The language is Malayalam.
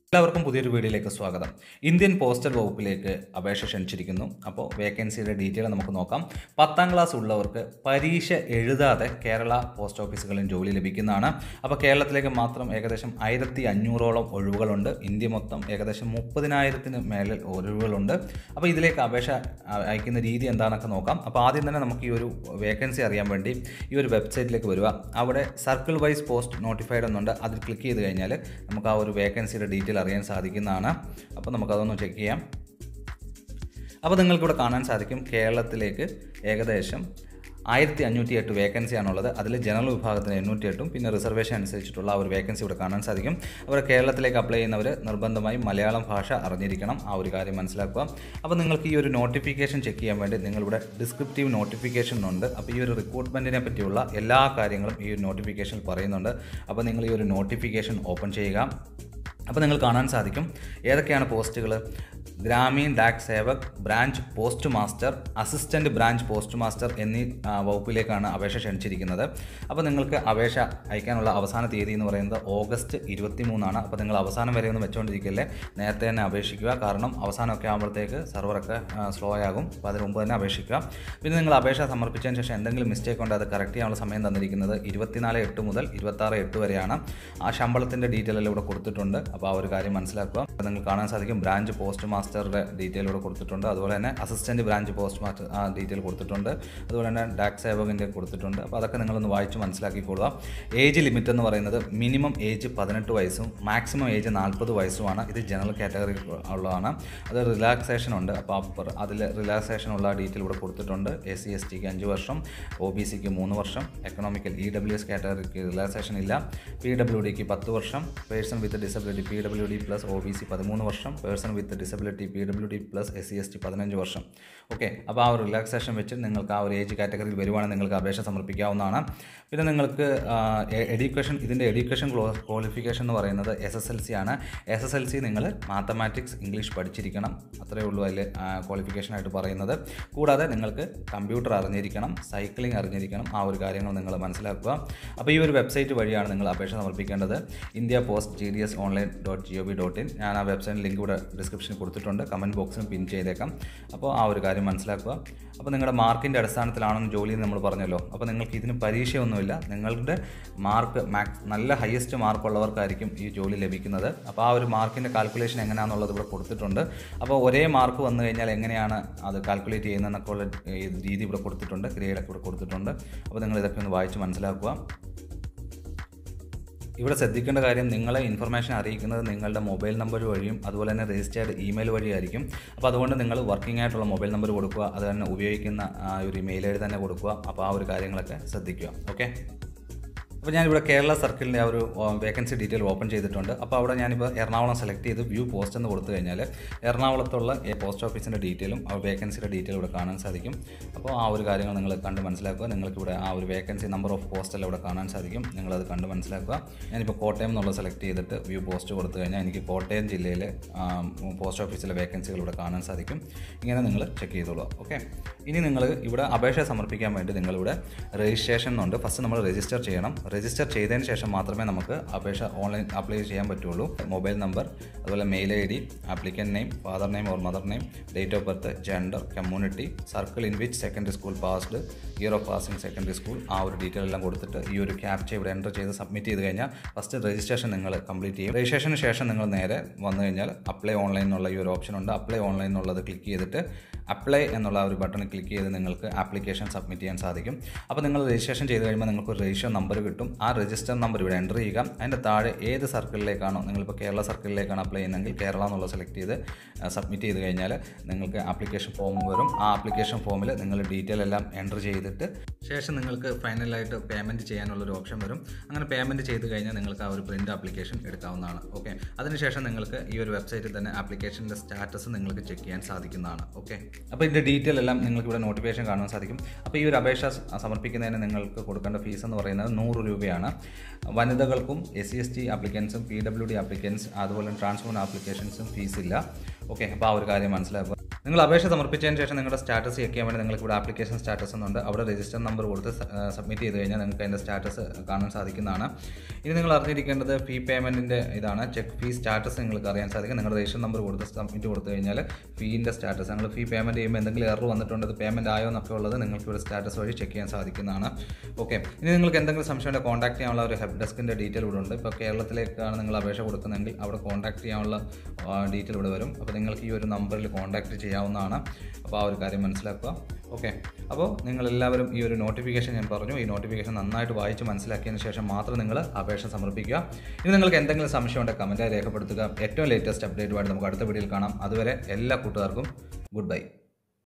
എല്ലാവർക്കും പുതിയൊരു വീഡിയോയിലേക്ക് സ്വാഗതം ഇന്ത്യൻ പോസ്റ്റൽ വകുപ്പിലേക്ക് അപേക്ഷ ക്ഷണിച്ചിരിക്കുന്നു അപ്പോൾ വേക്കൻസിയുടെ ഡീറ്റെയിൽ നമുക്ക് നോക്കാം പത്താം ക്ലാസ് ഉള്ളവർക്ക് പരീക്ഷ എഴുതാതെ കേരള പോസ്റ്റ് ഓഫീസുകളിൽ ജോലി ലഭിക്കുന്നതാണ് അപ്പോൾ കേരളത്തിലേക്ക് മാത്രം ഏകദേശം ആയിരത്തി അഞ്ഞൂറോളം ഒഴിവുകളുണ്ട് ഇന്ത്യ മൊത്തം ഏകദേശം മുപ്പതിനായിരത്തിന് മേലിൽ ഒഴിവുകളുണ്ട് അപ്പോൾ ഇതിലേക്ക് അപേക്ഷ അ- അയക്കുന്ന രീതി എന്താണെന്നൊക്കെ നോക്കാം അപ്പോൾ ആദ്യം തന്നെ നമുക്ക് ഈ ഒരു വേക്കൻസി അറിയാൻ വേണ്ടി ഈ ഒരു വെബ്സൈറ്റിലേക്ക് വരിക അവിടെ സർക്കിൾ വൈസ് പോസ്റ്റ് നോട്ടിഫൈഡ് എന്നുണ്ട് അതിൽ ക്ലിക്ക് ചെയ്ത് കഴിഞ്ഞാൽ നമുക്ക് ആ ഒരു വേക്കൻസിയുടെ ഡീറ്റെയിൽ അറിയാൻ സാധിക്കുന്നതാണ് അപ്പോൾ നമുക്കതൊന്ന് ചെക്ക് ചെയ്യാം അപ്പോൾ നിങ്ങൾക്കിവിടെ കാണാൻ സാധിക്കും കേരളത്തിലേക്ക് ഏകദേശം ആയിരത്തി അഞ്ഞൂറ്റി എട്ട് വേക്കൻസിയാണുള്ളത് അതിൽ ജനറൽ വിഭാഗത്തിന് എണ്ണൂറ്റി എട്ടും പിന്നെ റിസർവേഷൻ അനുസരിച്ചിട്ടുള്ള ആ ഒരു വേക്കൻസി ഇവിടെ കാണാൻ സാധിക്കും അവർ കേരളത്തിലേക്ക് അപ്ലൈ ചെയ്യുന്നവർ നിർബന്ധമായും മലയാളം ഭാഷ അറിഞ്ഞിരിക്കണം ആ ഒരു കാര്യം മനസ്സിലാക്കുക അപ്പോൾ നിങ്ങൾക്ക് ഈ ഒരു നോട്ടിഫിക്കേഷൻ ചെക്ക് ചെയ്യാൻ വേണ്ടി നിങ്ങളിവിടെ ഡിസ്ക്രിപ്റ്റീവ് നോട്ടിഫിക്കേഷൻ ഉണ്ട് അപ്പോൾ ഈ ഒരു റിക്രൂട്ട്മെൻറ്റിനെ പറ്റിയുള്ള എല്ലാ കാര്യങ്ങളും ഈ ഒരു നോട്ടിഫിക്കേഷനിൽ പറയുന്നുണ്ട് അപ്പോൾ നിങ്ങൾ ഈ ഒരു നോട്ടിഫിക്കേഷൻ ഓപ്പൺ ചെയ്യുക അപ്പോൾ നിങ്ങൾ കാണാൻ സാധിക്കും ഏതൊക്കെയാണ് പോസ്റ്റുകൾ Gramin Dak Sevak branch post master assistant branch post master എന്നീ ആ, വകുപ്പിലേക്കാണ് അപേക്ഷ ക്ഷണിച്ചിരിക്കുന്നത് അപ്പോൾ നിങ്ങൾക്ക് അപേക്ഷ അയക്കാനുള്ള അവസാന തീയതി എന്ന് പറയുന്നത് ഓഗസ്റ്റ് ഇരുപത്തി മൂന്നാണ് അപ്പോൾ നിങ്ങൾ അവസാനം വരെ ഒന്നും വെച്ചുകൊണ്ടിരിക്കല്ലേ നേരത്തെ തന്നെ അപേക്ഷിക്കുക കാരണം അവസാനമൊക്കെ ആകുമ്പോഴത്തേക്ക് സെർവറൊക്കെ സ്ലോ ആകും അപ്പോൾ അതിന് മുമ്പ് തന്നെ അപേക്ഷിക്കുക പിന്നെ നിങ്ങൾ അപേക്ഷ സമർപ്പിച്ചതിന് ശേഷം എന്തെങ്കിലും മിസ്റ്റേക്ക് ഉണ്ട് അത് കറക്റ്റ് ചെയ്യാനുള്ള സമയം തന്നിരിക്കുന്നത് ഇരുപത്തിനാല് എട്ട് മുതൽ ഇരുപത്താറ് എട്ട് വരെയാണ് ആ ശമ്പളത്തിൻ്റെ ഡീറ്റെയിൽ എല്ലാം ഇവിടെ കൊടുത്തിട്ടുണ്ട് അപ്പോൾ ആ ഒരു കാര്യം മനസ്സിലാക്കുക അപ്പോൾ നിങ്ങൾ കാണാൻ സാധിക്കും ബ്രാഞ്ച് പോസ്റ്റ് മാസ്റ്ററുടെ ഡീറ്റെയിൽ ഇവിടെ കൊടുത്തിട്ടുണ്ട് അതുപോലെ തന്നെ അസിസ്റ്റൻറ്റ് ബ്രാഞ്ച് പോസ്റ്റ് മാസ്റ്റർ ആ ഡീറ്റെയിൽ കൊടുത്തിട്ടുണ്ട് അതുപോലെ തന്നെ ഡാക് സേവകിൻ്റെ കൊടുത്തിട്ടുണ്ട് അപ്പോൾ അതൊക്കെ നിങ്ങളൊന്ന് വായിച്ച് മനസ്സിലാക്കിക്കൊള്ളുക ഏജ് ലിമിറ്റ് എന്ന് പറയുന്നത് മിനിമം ഏജ് പതിനെട്ട് വയസ്സും മാക്സിമം ഏജ് നാൽപ്പത് വയസ്സുമാണ് ഇത് ജനറൽ കാറ്റഗറി ഉള്ളതാണ് അത് റിലാക്സേഷൻ ഉണ്ട് അപ്പോൾ അതിൽ റിലാക്സേഷൻ ഉള്ള ഡീറ്റെയിൽ ഇവിടെ കൊടുത്തിട്ടുണ്ട് എസ് സി എസ് ടിക്ക് അഞ്ച് വർഷം ഒ ബി സിക്ക് മൂന്ന് വർഷം എക്കണോമിക്കൽ ഇ ഡബ്ല്യു എസ് കാറ്റഗറിക്ക് റിലാക്സേഷൻ ഇല്ല പി ഡബ്ല്യു ഡിക്ക് പത്ത് വർഷം person with disability P W D plus O B C പതിമൂന്ന് വർഷം person with disability P W D plus S C S T പതിനഞ്ച് വർഷം ഓക്കെ അപ്പോൾ ആ ഒരു റിലാക്സേഷൻ വെച്ച് നിങ്ങൾക്ക് ആ ഒരു ഏജ് കാറ്റഗറിയിൽ വരുവാണെങ്കിൽ നിങ്ങൾക്ക് അപേക്ഷ സമർപ്പിക്കാവുന്നതാണ് പിന്നെ നിങ്ങൾക്ക് എഡ്യൂക്കേഷൻ ഇതിൻ്റെ എഡ്യൂക്കേഷൻ ക്വാളിഫിക്കേഷൻ എന്ന് പറയുന്നത് എസ് എസ് എൽ സി ആണ് എസ് എസ് എൽ സി നിങ്ങൾ മാത്തമാറ്റിക്സ് ഇംഗ്ലീഷ് പഠിച്ചിരിക്കണം അത്രയേ ഉള്ളൂ അതിൽ ക്വാളിഫിക്കേഷൻ ആയിട്ട് പറയുന്നത് കൂടാതെ നിങ്ങൾക്ക് കമ്പ്യൂട്ടർ അറിഞ്ഞിരിക്കണം സൈക്ലിംഗ് അറിഞ്ഞിരിക്കണം ആ ഒരു കാര്യങ്ങൾ നിങ്ങൾ മനസ്സിലാക്കുക അപ്പോൾ ഈ ഒരു വെബ്സൈറ്റ് വഴിയാണ് നിങ്ങൾ അപേക്ഷ സമർപ്പിക്കേണ്ടത് India post G D S online dot G O V dot in ഞാൻ ആ വെബ്സൈറ്റ് ലിങ്ക് ഇവിടെ ഡിസ്ക്രിപ്ഷനിൽ കൊടുത്തിട്ടുണ്ട് കമൻറ്റ് ബോക്സിലും പിൻ ചെയ്തേക്കാം അപ്പോൾ ആ ഒരു കാര്യം മനസ്സിലാക്കുക അപ്പോൾ നിങ്ങളുടെ മാർക്കിൻ്റെ അടിസ്ഥാനത്തിലാണെന്ന് ജോലി എന്ന് നമ്മൾ പറഞ്ഞല്ലോ അപ്പോൾ നിങ്ങൾക്ക് ഇതിന് പരീക്ഷയൊന്നുമില്ല നിങ്ങളുടെ മാർക്ക് മാക്സ് നല്ല ഹയസ്റ്റ് മാർക്കുള്ളവർക്കായിരിക്കും ഈ ജോലി ലഭിക്കുന്നത് അപ്പോൾ ആ ഒരു മാർക്കിൻ്റെ കാൽക്കുലേഷൻ എങ്ങനെയാണെന്നുള്ളത് ഇവിടെ കൊടുത്തിട്ടുണ്ട് അപ്പോൾ ഒരേ മാർക്ക് വന്നു കഴിഞ്ഞാൽ എങ്ങനെയാണ് അത് കാൽക്കുലേറ്റ് ചെയ്യുന്നതെന്നൊക്കെ ഉള്ള ഈ രീതി ഇവിടെ കൊടുത്തിട്ടുണ്ട് ഗ്രേഡൊക്കെ ഇവിടെ കൊടുത്തിട്ടുണ്ട് അപ്പോൾ നിങ്ങൾ ഇതൊക്കെ ഒന്ന് വായിച്ച് മനസ്സിലാക്കുക ഇവിടെ ശ്രദ്ധിക്കേണ്ട കാര്യം നിങ്ങളെ ഇൻഫർമേഷൻ അറിയിക്കുന്നത് നിങ്ങളുടെ മൊബൈൽ നമ്പർ വഴിയും അതുപോലെ തന്നെ രജിസ്റ്റേർഡ് ഇമെയിൽ വഴിയായിരിക്കും അപ്പോൾ അതുകൊണ്ട് നിങ്ങൾ വർക്കിംഗ് ആയിട്ടുള്ള മൊബൈൽ നമ്പർ കൊടുക്കുക അത് തന്നെ ഉപയോഗിക്കുന്ന ആ ഒരു ഇമെയിൽ ഐ ഡി തന്നെ കൊടുക്കുക അപ്പോൾ ആ ഒരു കാര്യങ്ങളൊക്കെ ശ്രദ്ധിക്കുക ഓക്കെ അപ്പോൾ ഞാനിവിടെ കേരള സർക്കിളിൻ്റെ ആ ഒരു വേക്കൻസി ഡീറ്റെയിൽ ഓപ്പൺ ചെയ്തിട്ടുണ്ട് അപ്പോൾ അവിടെ ഞാനിപ്പോൾ എറണാകുളം സെലക്ട് ചെയ്ത് വ്യൂ പോസ്റ്റ് എന്ന് കൊടുത്തു കഴിഞ്ഞാൽ എറണാകുളത്തുള്ള ഈ പോസ്റ്റ് ഓഫീസിൻ്റെ ഡീറ്റെയിലും ആ വേക്കൻസിയുടെ ഡീറ്റെയിൽ ഇവിടെ കാണാൻ സാധിക്കും അപ്പോൾ ആ ഒരു കാര്യങ്ങൾ നിങ്ങൾ കണ്ട് മനസ്സിലാക്കുക നിങ്ങൾക്ക് ഇവിടെ ആ ഒരു വേക്കൻസി നമ്പർ ഓഫ് പോസ്റ്റെല്ലാം ഇവിടെ കാണാൻ സാധിക്കും നിങ്ങളത് കണ്ട് മനസ്സിലാക്കുക ഞാനിപ്പോൾ കോട്ടയം എന്നുള്ള സെലക്ട് ചെയ്തിട്ട് വ്യൂ പോസ്റ്റ് കൊടുത്തു കഴിഞ്ഞാൽ എനിക്ക് കോട്ടയം ജില്ലയിലെ പോസ്റ്റ് ഓഫീസിലെ വേക്കൻസികൾ ഇവിടെ കാണാൻ സാധിക്കും ഇങ്ങനെ നിങ്ങൾ ചെക്ക് ചെയ്തോളൂ ഓക്കെ ഇനി നിങ്ങൾ ഇവിടെ അപേക്ഷ സമർപ്പിക്കാൻ വേണ്ടി നിങ്ങളിവിടെ രജിസ്ട്രേഷൻ എന്നുണ്ട് ഫസ്റ്റ് നമ്മൾ രജിസ്റ്റർ ചെയ്യണം രജിസ്റ്റർ ചെയ്തതിന് ശേഷം മാത്രമേ നമുക്ക് അപേക്ഷ ഓൺലൈൻ അപ്ലൈ ചെയ്യാൻ പറ്റുള്ളൂ മൊബൈൽ നമ്പർ അതുപോലെ mail I D applicant name father name or mother name date of birth gender community circle in which secondary school passed year of passing secondary school ആ ഒരു ഡീറ്റെയിൽ എല്ലാം കൊടുത്തിട്ട് ഈ ഒരു ക്യാപ്ച ഇവിടെ എൻ്റർ ചെയ്ത് സബ്മിറ്റ് ചെയ്ത് കഴിഞ്ഞാൽ ഫസ്റ്റ് രജിസ്ട്രേഷൻ നിങ്ങൾ കംപ്ലീറ്റ് ചെയ്യും രജിസ്ട്രേഷന് ശേഷം നിങ്ങൾ നേരെ വന്നു കഴിഞ്ഞാൽ അപ്ലൈ ഓൺലൈൻ എന്നുള്ള ഈ ഒരു ഓപ്ഷൻ ഉണ്ട് അപ്ലൈ ഓൺലൈൻ എന്നുള്ളത് ക്ലിക്ക് ചെയ്തിട്ട് അപ്ലൈ എന്നുള്ള ആ ഒരു ബട്ടണിൽ ക്ലിക്ക് ചെയ്ത് നിങ്ങൾക്ക് ആപ്ലിക്കേഷൻ സബ്മിറ്റ് ചെയ്യാൻ സാധിക്കും അപ്പോൾ നിങ്ങൾ രജിസ്ട്രേഷൻ ചെയ്ത് കഴിയുമ്പോൾ നിങ്ങൾക്ക് ഒരു രജിസ്റ്റർ നമ്പർ കിട്ടും ആ രജിസ്റ്റർ നമ്പർ ഇവിടെ എൻ്റർ ചെയ്യുക അതിൻ്റെ താഴെ ഏത് സർക്കിളിലേക്കാണോ നിങ്ങളിപ്പോൾ കേരള സർക്കിളിലേക്കാണ് അപ്ലൈ ചെയ്യുന്നതെങ്കിൽ കേരള എന്നുള്ളത് സെലക്ട് ചെയ്ത് സബ്മിറ്റ് ചെയ്ത് കഴിഞ്ഞാൽ നിങ്ങൾക്ക് ആപ്ലിക്കേഷൻ ഫോം വരും ആ ആപ്ലിക്കേഷൻ ഫോമിൽ നിങ്ങൾ ഡീറ്റെയിൽ എല്ലാം എൻ്റർ ചെയ്തിട്ട് ശേഷം നിങ്ങൾക്ക് ഫൈനലായിട്ട് പേയ്മെൻറ്റ് ചെയ്യാനുള്ളൊരു ഓപ്ഷൻ വരും അങ്ങനെ പേയ്മെൻറ്റ് ചെയ്ത് കഴിഞ്ഞാൽ നിങ്ങൾക്ക് ആ ഒരു പ്രിൻ്റ് ആപ്ലിക്കേഷൻ എടുക്കാവുന്നതാണ് ഓക്കെ അതിനുശേഷം നിങ്ങൾക്ക് ഈ ഒരു വെബ്സൈറ്റിൽ തന്നെ ആപ്ലിക്കേഷൻ്റെ സ്റ്റാറ്റസ് നിങ്ങൾക്ക് ചെക്ക് ചെയ്യാൻ സാധിക്കുന്നതാണ് ഓക്കെ അപ്പോൾ ഇതിൻ്റെ ഡീറ്റെയിൽ എല്ലാം നിങ്ങൾക്ക് ഇവിടെ നോട്ടിഫിക്കേഷൻ കാണാൻ സാധിക്കും അപ്പോൾ ഈ ഒരു അപേക്ഷ സ- സമർപ്പിക്കുന്നതിന് നിങ്ങൾക്ക് കൊടുക്കേണ്ട ഫീസ് എന്ന് പറയുന്നത് നൂറ് രൂപയാണ് വനിതകൾക്കും എസ് സി എസ് ടി ആപ്ലിക്കൻസും പി ഡബ്ല്യു ഡി ആപ്ലിക്കൻസ് അതുപോലെ ട്രാൻസ്പോർട്ട് ആപ്ലിക്കേഷൻസും ഫീസില്ല ഓക്കെ അപ്പോൾ ആ ഒരു കാര്യം മനസ്സിലാക്കുക നിങ്ങൾ അപേക്ഷ സമർപ്പിച്ചതിന് ശേഷം നിങ്ങളുടെ സ്റ്റാറ്റസ് ചെക്ക് ചെയ്യാൻ വേണ്ടി നിങ്ങൾക്ക് ഇവിടെ ആപ്ലിക്കേഷൻ സ്റ്റാറ്റസ് എന്നുണ്ട് അവിടെ രജിസ്റ്റർ നമ്പർ കൊടുത്ത് സബ്മിറ്റ് ചെയ്ത് കഴിഞ്ഞാൽ നിങ്ങൾക്ക് അതിൻ്റെ സ്റ്റാറ്റസ് കാണാൻ സാധിക്കുന്നതാണ് ഇനി നിങ്ങൾ അറിഞ്ഞിരിക്കേണ്ടത് ഫീ പേയ്മെൻറ്റിൻ്റെ ഇതാണ് ചെക്ക് ഫീ സ്റ്റാറ്റസ് നിങ്ങൾക്ക് അറിയാൻ സാധിക്കും നിങ്ങളുടെ രജിസ്റ്റർ നമ്പർ കൊടുത്ത് സബ്മിറ്റ് കൊടുത്തു കഴിഞ്ഞാൽ ഫീൻ്റെ സ്റ്റാറ്റസ് നിങ്ങൾ ഫീ പേയ്മെൻറ്റ് ചെയ്യുമ്പോൾ എന്തെങ്കിലും എറർ വന്നിട്ടുണ്ട് അത് പേയ്മെൻറ്റ് ആയോ എന്നൊക്കെ ഉള്ളത് നിങ്ങൾക്ക് ഇവിടെ സ്റ്റാറ്റസ് വഴി ചെക്ക് ചെയ്യാൻ സാധിക്കുന്നതാണ് ഓക്കെ ഇനി നിങ്ങൾക്ക് എന്തെങ്കിലും സംശയം ഉണ്ടെങ്കിൽ കോൺടാക്ട് ചെയ്യാനുള്ള ഒരു ഹെൽപ്പ് ഡെസ്കിൻ്റെ ഡീറ്റെയിൽ ഇവിടെ ഉണ്ട് ഇപ്പോൾ കേരളത്തിലേക്കാണ് നിങ്ങൾ അപേക്ഷ കൊടുക്കുന്നതെങ്കിൽ അവിടെ കോൺടാക്ട് ചെയ്യാനുള്ള ഡീറ്റെയിൽ ഇവിടെ വരും അപ്പോൾ നിങ്ങൾക്ക് ഈ ഒരു നമ്പറിൽ കോൺടാക്ട് ചെയ്യാവുന്നതാണ് അപ്പോൾ ആ ഒരു കാര്യം മനസ്സിലാക്കുക ഓക്കെ അപ്പോൾ നിങ്ങൾ എല്ലാവരും ഈ ഒരു നോട്ടിഫിക്കേഷൻ ഞാൻ പറഞ്ഞു ഈ നോട്ടിഫിക്കേഷൻ നന്നായിട്ട് വായിച്ച് മനസ്സിലാക്കിയതിന് ശേഷം മാത്രം നിങ്ങൾ അപേക്ഷ സമർപ്പിക്കുക ഇനി നിങ്ങൾക്ക് എന്തെങ്കിലും സംശയം ഉണ്ടെങ്കിൽ കമൻറ്റായി രേഖപ്പെടുത്തുക ഏറ്റവും ലേറ്റസ്റ്റ് അപ്ഡേറ്റുമായിട്ട് നമുക്ക് അടുത്ത വീഡിയോയിൽ കാണാം അതുവരെ എല്ലാ കൂട്ടുകാർക്കും ഗുഡ് ബൈ